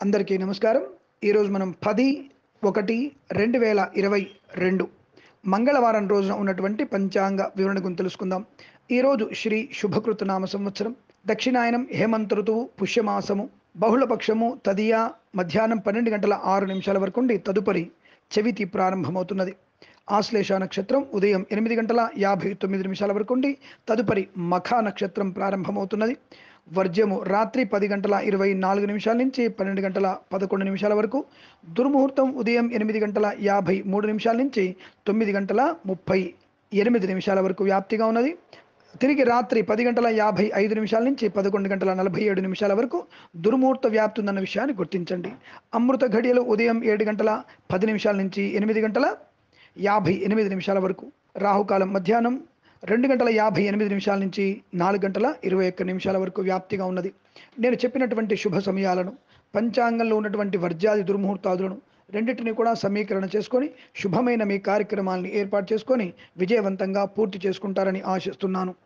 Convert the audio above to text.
అందరికీ నమస్కారం ఈరోజు మనం పది ఒకటి రెండు వేల ఇరవై రెండు మంగళవారం రోజున ఉన్నటువంటి పంచాంగ వివరణ గురించి తెలుసుకుందాం ఈరోజు శ్రీ శుభకృత నామ సంవత్సరం దక్షిణాయనం హేమంత ఋతువు పుష్యమాసము బహుళపక్షము తదియా మధ్యాహ్నం పన్నెండు గంటల ఆరు నిమిషాల వరకు ఉండి తదుపరి చవితి ప్రారంభమవుతున్నది ఆశ్లేష నక్షత్రం ఉదయం ఎనిమిది గంటల యాభై తొమ్మిది నిమిషాల వరకు ఉండి తదుపరి మఖా నక్షత్రం ప్రారంభమవుతున్నది వర్జ్యము రాత్రి పది గంటల ఇరవై నాలుగు నిమిషాల నుంచి పన్నెండు గంటల పదకొండు నిమిషాల వరకు దుర్ముహూర్తం ఉదయం ఎనిమిది గంటల యాభై మూడు నిమిషాల నుంచి తొమ్మిది గంటల ముప్పై ఎనిమిది నిమిషాల వరకు వ్యాప్తిగా ఉన్నది తిరిగి రాత్రి పది గంటల యాభై ఐదు నిమిషాల నుంచి పదకొండు గంటల నలభై ఏడు నిమిషాల వరకు దుర్ముహూర్త వ్యాప్తి ఉందన్న విషయాన్ని గుర్తించండి అమృత ఘడియలు ఉదయం ఏడు గంటల పది నిమిషాల నుంచి ఎనిమిది గంటల యాభై ఎనిమిది నిమిషాల వరకు రాహుకాలం మధ్యాహ్నం రెండు గంటల యాభై ఎనిమిది నిమిషాల నుంచి నాలుగు గంటల ఇరవై ఒక్క నిమిషాల వరకు వ్యాప్తిగా ఉన్నది నేను చెప్పినటువంటి శుభ సమయాలను పంచాంగంలో ఉన్నటువంటి వర్జాది దుర్ముహూర్తాదులను రెండింటిని కూడా సమీకరణ చేసుకొని శుభమైన మీ కార్యక్రమాల్ని ఏర్పాటు చేసుకొని విజయవంతంగా పూర్తి చేసుకుంటారని ఆశిస్తున్నాను